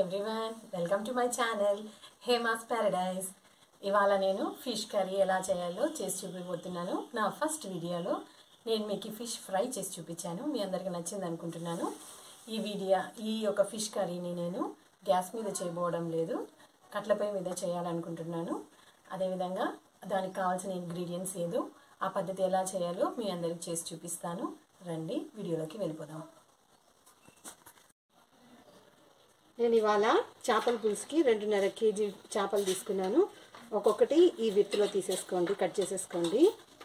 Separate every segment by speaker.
Speaker 1: Everyone welcome to my channel Hema's paradise ఇవాళ నేను fish curry ఎలా చేయాలో చేసి చూపిపోతున్నాను నా ఫస్ట్ వీడియోలో నేను మీకు ఫిష్ ఫ్రై చేసి చూపించాను మీ అందరికీ నచ్చింది అనుకుంటున్నాను ఈ వీడియో ఈ యొక్క ఫిష్ కర్రీని నేను గ్యాస్ మీద చేయబోవడం లేదు కట్లపై మీద చేయాలనుకుంటున్నాను అదేవిధంగా దానికి కావాల్సిన ఇంగ్రీడియంట్స్ ఏదో ఆ పద్ధతి ఎలా చేయాలో మీ అందరికి చేసి చూపిస్తాను రండి వీడియోలోకి వెళ్ళిపోదాం
Speaker 2: నేను ఇవాళ చేపల పులుసుకి రెండున్నర కేజీ చేపలు తీసుకున్నాను ఒక్కొక్కటి ఈ విత్తులో తీసేసుకోండి కట్ చేసేసుకోండి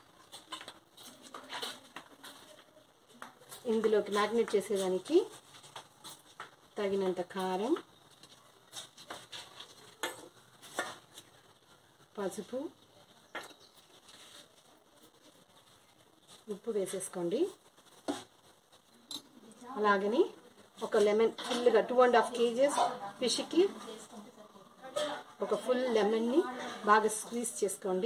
Speaker 2: ఇందులోకి మ్యాగ్నెట్ చేసేదానికి తగినంత కారం పసుపు ఉప్పు వేసేసుకోండి అలాగని ఒక లెమన్ ఫుల్గా టూ అండ్ హాఫ్ కేజీస్ ఫిష్కి ఒక ఫుల్ లెమన్ని బాగా స్క్వీజ్ చేసుకోండి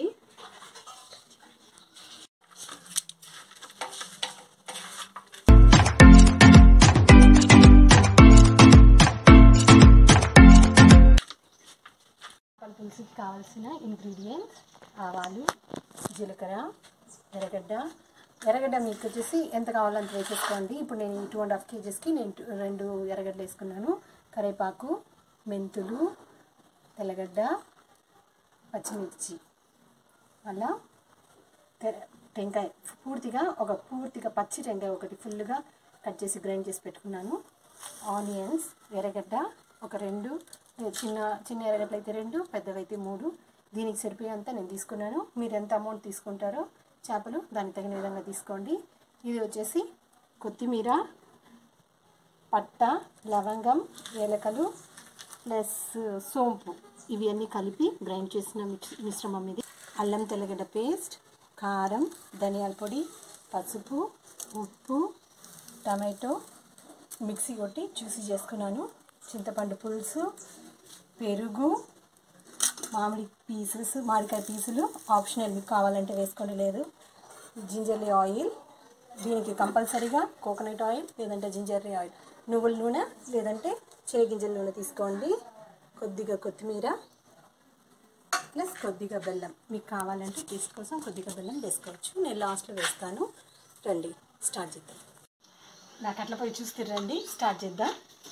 Speaker 2: పులుసుకి కావాల్సిన ఇంగ్రీడియంట్స్ ఆవాలు జీలకర్ర ఎర్రగడ్డ ఎర్రగడ్డ మీకు వచ్చేసి ఎంత కావాలో అంత వేసేసుకోండి ఇప్పుడు నేను టూ అండ్ హాఫ్ కేజెస్కి నేను టూ- రెండు ఎర్రగడ్డలు వేసుకున్నాను కరివేపాకు మెంతులు తెల్లగడ్డ పచ్చిమిర్చి అలా తె- టెంకాయ పూర్తిగా ఒక పూర్తిగా పచ్చి టెంకాయ ఒకటి ఫుల్గా కట్ చేసి గ్రైండ్ చేసి పెట్టుకున్నాను ఆనియన్స్ ఎర్రగడ్డ ఒక రెండు చిన్న చిన్న ఎర్రగడ్డలు అయితే రెండు పెద్దవైతే మూడు దీనికి సరిపోయేంత నేను తీసుకున్నాను మీరు ఎంత అమౌంట్ తీసుకుంటారో చేపలు దానికి తగిన విధంగా తీసుకోండి ఇది వచ్చేసి కొత్తిమీర పట్ట లవంగం ఏలకలు ప్లస్ సోంపు ఇవి అన్నీ కలిపి గ్రైండ్ చేసిన మిక్స్ మిశ్రమం ఇది అల్లం తెల్లగడ్డ పేస్ట్ కారం ధనియాల పొడి పసుపు ఉప్పు టమాటో మిక్సీ కొట్టి జ్యూసీ చేసుకున్నాను చింతపండు పులుసు పెరుగు మామిడి పీసెస్ మామిడికాయ పీసులు ఆప్షనల్ మీకు కావాలంటే వేసుకోండి లేదు జింజర్లీ ఆయిల్ దీనికి కంపల్సరీగా కోకోనట్ ఆయిల్ లేదంటే జింజర్లీ ఆయిల్ నువ్వుల నూనె లేదంటే చేగింజల నూనె తీసుకోండి కొద్దిగా కొత్తిమీర ప్లస్ కొద్దిగా బెల్లం మీకు కావాలంటే టేస్ట్ కోసం కొద్దిగా బెల్లం వేసుకోవచ్చు నేను లాస్ట్లో వేస్తాను రండి స్టార్ట్ చేద్దాం నాకు అట్లా పోయి చూస్తే రండి స్టార్ట్ చేద్దాం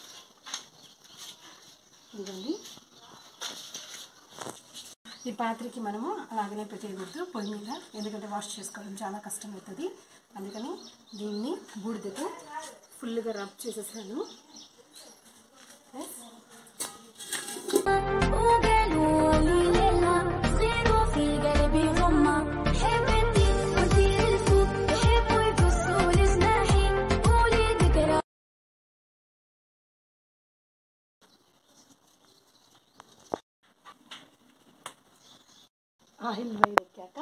Speaker 2: ఇదండి ఈ పాత్రకి మనము అలాగనే పెట్టేయకూడదు పొయ్యి మీద ఎందుకంటే వాష్ చేసుకోవడం చాలా కష్టం అవుతుంది అందుకని దీన్ని బూడిదతో ఫుల్గా రబ్ చేసేసాను ప్లస్
Speaker 3: وقالوا لي ليلى صيروا في قلبي غمة حبيبتي وانتي الفوق يحبوا يبصوا لجناحي قولي ذكرى
Speaker 2: ఆయిల్ వేడెక్కాక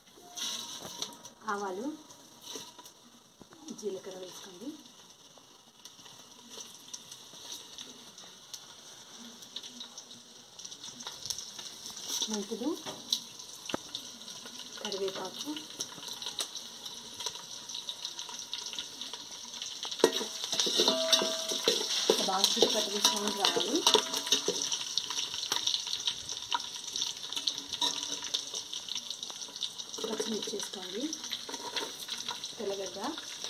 Speaker 2: ఆవాలు జీలకర్ర వేసుకోండి మెంతులు కరివేపాకు ఒక బాగా చిరుపట్టు సౌండ్ రావాలి పచ్చిమిర్చి వేసుకోండి తెల్లగడ్డ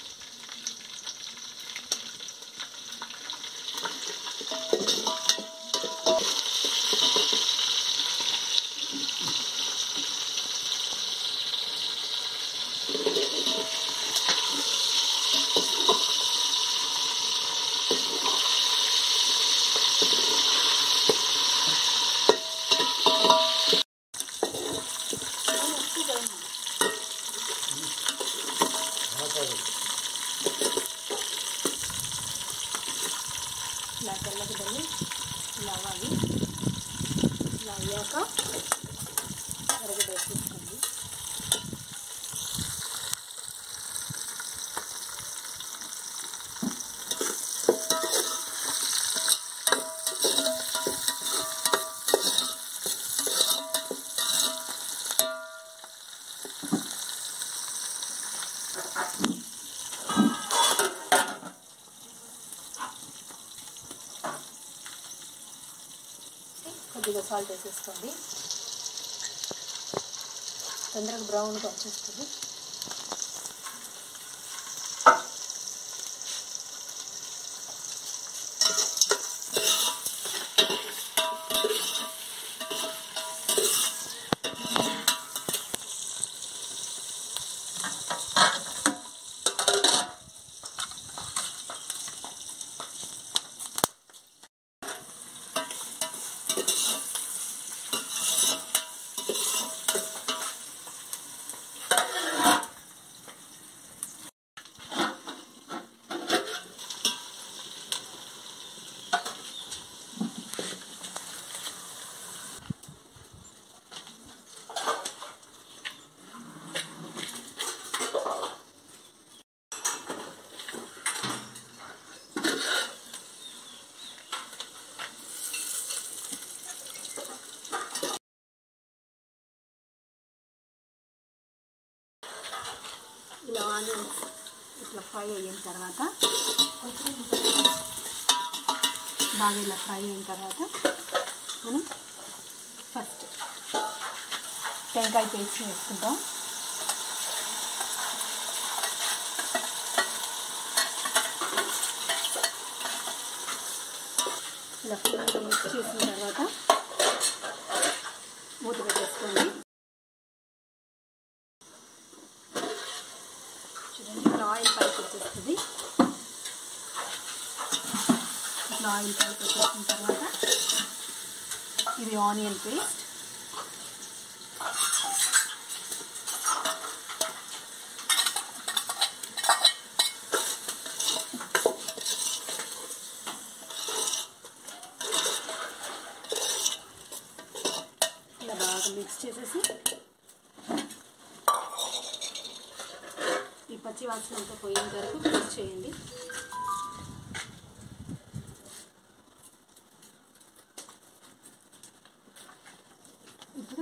Speaker 2: ఇలా తెల్లగడ్డలు ఇలా అవ్వాలి ఇలా అయ్యాక ఎరగడ్డ వేసేసుకోండి సాల్ట్ వేసేసుకోండి తొందరగా బ్రౌన్గా వచ్చేస్తుంది ఇలా ఆనియన్స్ ఇట్లా ఫ్రై అయిన తర్వాత బాగా ఇలా ఫ్రై అయిన తర్వాత మనం ఫస్ట్ టెంకాయ పేస్ట్ వేసుకుంటాం ఇలా ఫుల్గా మిక్స్ చేసిన తర్వాత మూత పెట్టేసుకోండి చూడండి ఇట్లా ఆయిల్ పైకి వచ్చేస్తుంది ఇట్లా ఆయిల్ పైకి వచ్చేసిన తర్వాత ఇది ఆనియన్ పేస్ట్ ఇలా బాగా మిక్స్ చేసేసి ఈ పచ్చి వాసన అంతా పోయేంత వరకు మిక్స్ చేయండి ఇప్పుడు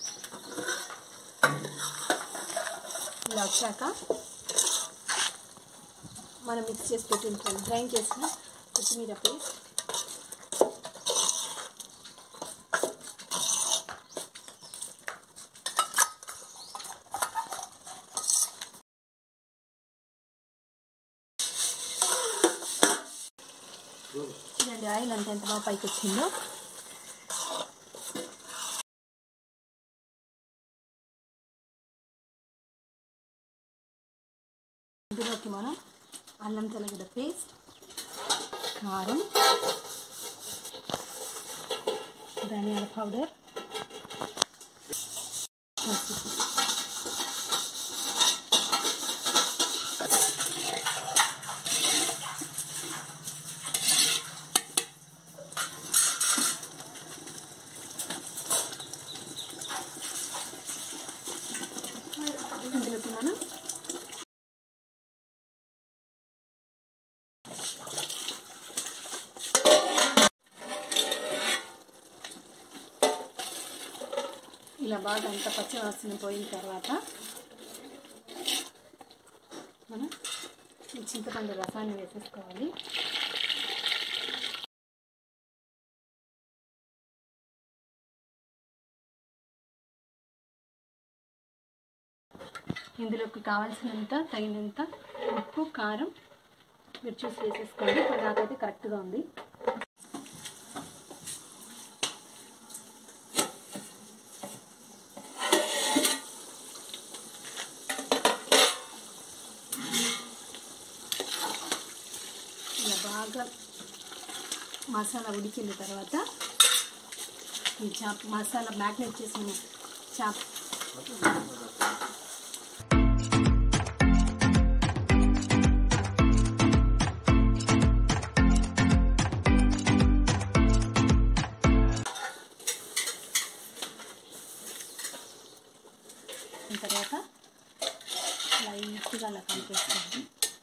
Speaker 2: ఇలా వచ్చాక మనం మిక్స్ చేసి పెట్టిన గ్రైండ్ చేసిన కొత్తిమీర పేస్ట్ చూడండి ఆయిల్ అంత ఎంత బాగా పైకి వచ్చిందో ఇందులోకి మనం అల్లం తెల్లగడ్డ పేస్ట్ కారం ధనియాల పౌడర్ పసుపు ఇందులోకి మనం ఇలా బాగా అంత పచ్చి వాసన పోయిన తర్వాత మనం ఈ చింతపండు రసాన్ని వేసేసుకోవాలి ఇందులోకి కావాల్సినంత తగినంత ఉప్పు కారం మీరు చూసి వేసేసుకోండి ఇప్పుడు నాకైతే కరెక్ట్గా ఉంది ఇలా బాగా మసాలా ఉడికిన తర్వాత ఈ చాప్ మసాలా మ్యాగ్నేట్ చేసిన చాప్ దాని తర్వాత లైట్గా అలా కలిపేసుకోండి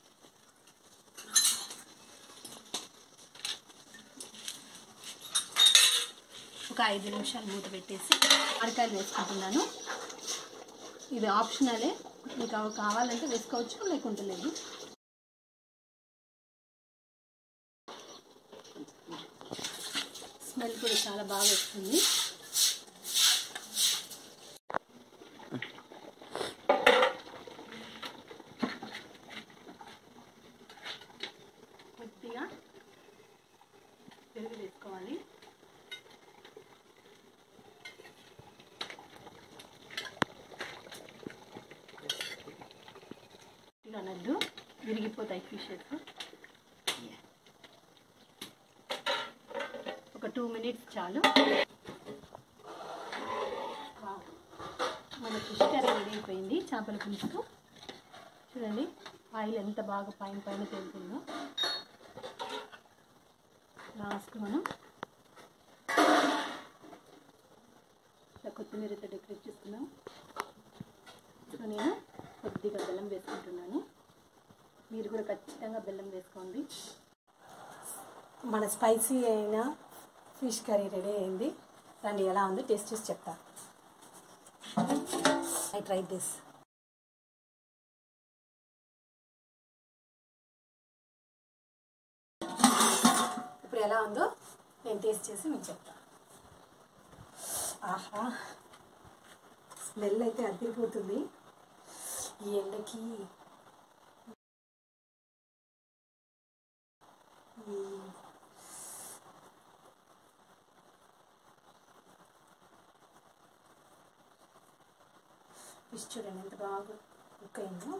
Speaker 2: ఒక ఐదు నిమిషాలు మూత పెట్టేసి అరకాయలు వేసుకుంటున్నాను ఇది ఆప్షనలే మీకు అవి కావాలంటే వేసుకోవచ్చు లేకుంటే లేదు స్మెల్ కూడా చాలా బాగా వస్తుంది అనద్దు విరిగిపోతాయి ఫిషెస్ ఒక టూ మినిట్స్ చాలు వావ్. మన ఫిష్ కర్రీ రెడీ అయిపోయింది చేపల పులుసు చూడండి ఆయిల్ ఎంత బాగా పైన పైన తేలుతుందో లాస్ట్ మనం ఇలా కొత్తిమీరతో డెకరేట్ చేసుకున్నాం సో నేను కొద్దిగా బెల్లం వేసుకుంటున్నాను మీరు కూడా ఖచ్చితంగా బెల్లం వేసుకోండి
Speaker 1: మన స్పైసీ అయిన ఫిష్ కర్రీ రెడీ అయింది రండి ఎలా ఉందో టేస్ట్ చేసి చెప్తా ఐ ట్రై దిస్ ఇప్పుడు ఎలా ఉందో నేను టేస్ట్ చేసి మీకు చెప్తా ఆహా స్మెల్ అయితే అదిరిపోతుంది ఈ ఎండకి ఈ ఫిష్ చూడండి ఎంత బాగా కుక్ అయిందో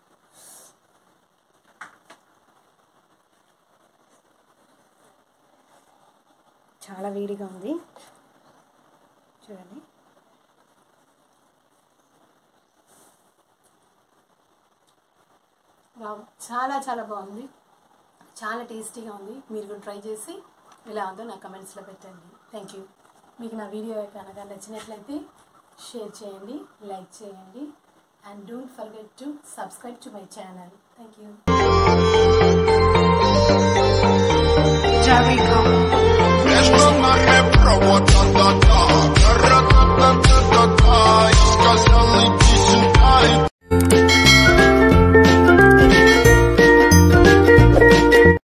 Speaker 1: చాలా వేడిగా ఉంది చూడండి వావ్, చాలా చాలా బాగుంది చాలా టేస్టీగా ఉంది మీరు కూడా ట్రై చేసి ఎలా ఉందో నా కమెంట్స్లో పెట్టండి థ్యాంక్ యూ మీకు నా వీడియో కనుక నచ్చినట్లయితే షేర్ చేయండి లైక్ చేయండి and don't forget to subscribe to my channel thank you
Speaker 4: Jericho.
Speaker 5: Esto no me provoca,